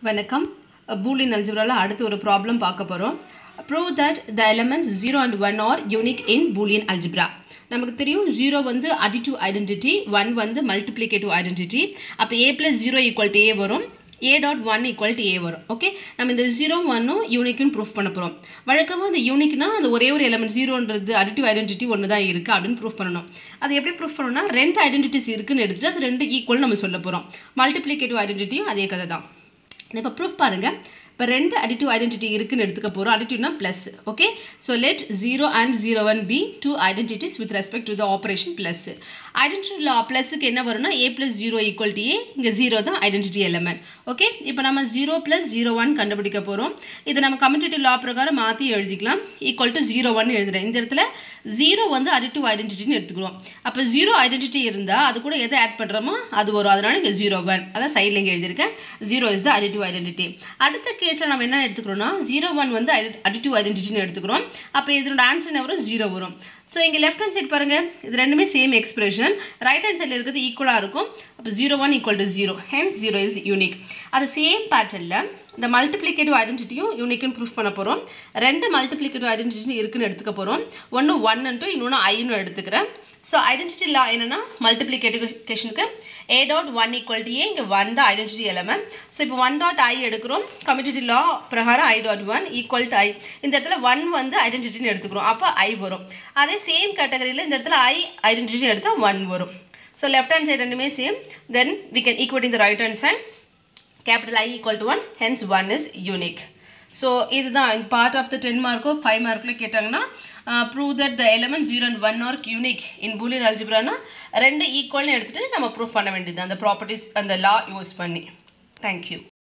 வணக்கம் பூலின் அல்ஜிப்ராவில் அடுத்து ஒரு ப்ராப்ளம் பார்க்க போகிறோம் prove that the elements zero and one are unique in Boolean algebra நமக்கு தெரியும் ஜீரோ வந்து அடிட்டிவ் ஐடென்டிட்டி ஒன் வந்து மல்டிப்ளிகேட்டிவ் ஐடென்டிட்டி அப்போ A plus zero equal to A வரும் A dot one equal to A வரும் okay நம்ம இந்த zero ஒன்னும் யூனிக்னு ப்ரூஃப் பண்ண போகிறோம் வழக்கமாக அந்த யூனிக்னா அந்த ஒரே ஒரு எலமெண்ட் ஜீரோன்றது அடிட்டிவ் ஐடென்டிட்டி ஒன்று தான் இருக்குது அப்படின்னு ப்ரூஃப் பண்ணணும் அது எப்படி ப்ரூஃப் பண்ணணும்னா ரெண்டு ஐடென்டிட்டிஸ் இருக்குன்னு எடுத்துகிட்டு அது ரெண்டு ஈக்குவல் நம்ம சொல்ல போகிறோம் மல்டிப்ளிகேட்டிவ் ஐடென்டிட்டியும் அதே கதை தான் இப்போ ப்ரூஃப் பாருங்கள் இப்போ ரெண்டு அடிட்டிவ் ஐடென்டிட்டி இருக்குன்னு எடுத்துக்க போகிறோம் அடிட்டிவ்னா plus okay so let zero and zero one be two identities with respect to the operation plus identity law ப்ளஸுக்கு என்ன வரும்னா A plus zero equal to A இங்கே ஜீரோ தான் ஐடென்டிட்டி எலமெண்ட் ஓகே இப்போ நம்ம ஜீரோ ப்ளஸ் ஜீரோ ஒன் கண்டுபிடிக்க போகிறோம் இதை நம்ம கம்யூனிட்டி லா பிரகாரம் மாற்றி எழுதிக்கலாம் ஈக்குவல் டு ஜீரோ ஒன் எழுதுறேன் இந்த இடத்துல ஜீரோ வந்து அடிட்டிவ் ஐடென்டிட்டின்னு எடுத்துக்கிறோம் அப்போ ஜீரோ ஐடென்டிட்டி இருந்தால் அது கூட எதை ஆட் பண்ணுறோமோ அது வரும் அதனால் இங்கே ஜீரோ ஒன் அதான் சைடில் இங்கே எழுதியிருக்கேன் zero is the additive identity அடுத்த கேஸில் நம்ம என்ன எடுத்துக்கிறோம்னா ஜீரோ ஒன் வந்து அடிட்டிவ் ஐடென்டிட்டின்னு எடுத்துக்கிறோம் அப்போ இதனோட ஆன்சர் என்ன வரும் ஜீரோ வரும் ஸோ இங்கே லெஃப்ட் ஹேண்ட் சைட் பாருங்கள் இது ரெண்டுமே சேம் எக்ஸ்பிரஷன் ரைட் ஹேண்ட் சைடில் இருக்கிறது ஈக்குவலாக இருக்கும் அப்போ zero one equal to zero hence zero is unique அது சேம் பேட்டர்னில் இந்த மல்டிப்ளிகேட்டிவ் ஐடென்டிட்டியும் யூனிக்னு ப்ரூஃப் பண்ண போகிறோம் ரெண்டு மல்டிப்ளிகேட்டிவ் ஐடென்டிட்டி இருக்குன்னு எடுத்துக்க போகிறோம் ஒன்று ஒன்னுன்ட்டு இன்னொன்று ஐன்னு எடுத்துக்கிறேன் ஸோ ஐடென்டிட்டி லா என்னென்னா மல்டிப்ளிகேட்டிவ்கேஷனுக்கு A dot one equal to A இங்கே ஒன் தான் ஐடென்டிட்டி எலமெண்ட் ஸோ இப்போ ஒன் டாட் ஐ எடுக்கிறோம் கம்யூனிட்டி லா பிரகாரம் I dot one equal to I இந்த இடத்துல ஒன் வந்து ஐடென்டிட்டின்னு எடுத்துக்கிறோம் அப்போ ஐ வரும் அதே சேம் கேட்டகரியில் இந்த இடத்துல ஐ ஐடென்டிட்டி எடுத்தால் ஒன் வரும் ஸோ லெஃப்ட் ஹேண்ட் சைடு ரெண்டுமே same then we can equal in the right hand side capital I equal to 1 hence 1 is unique so இதுதான் பார்ட் ஆஃப் த டென் மார்க்கோ ஃபைவ் மார்க்கில் கேட்டாங்கன்னா prove that the element zero and one are unique in Boolean அல்ஜிப்ரானா ரெண்டு ஈக்குவல்னு எடுத்துகிட்டு நம்ம prove பண்ண வேண்டியது அந்த ப்ராப்பர்ட்டிஸ் அந்த லா யூஸ் பண்ணி தேங்க்யூ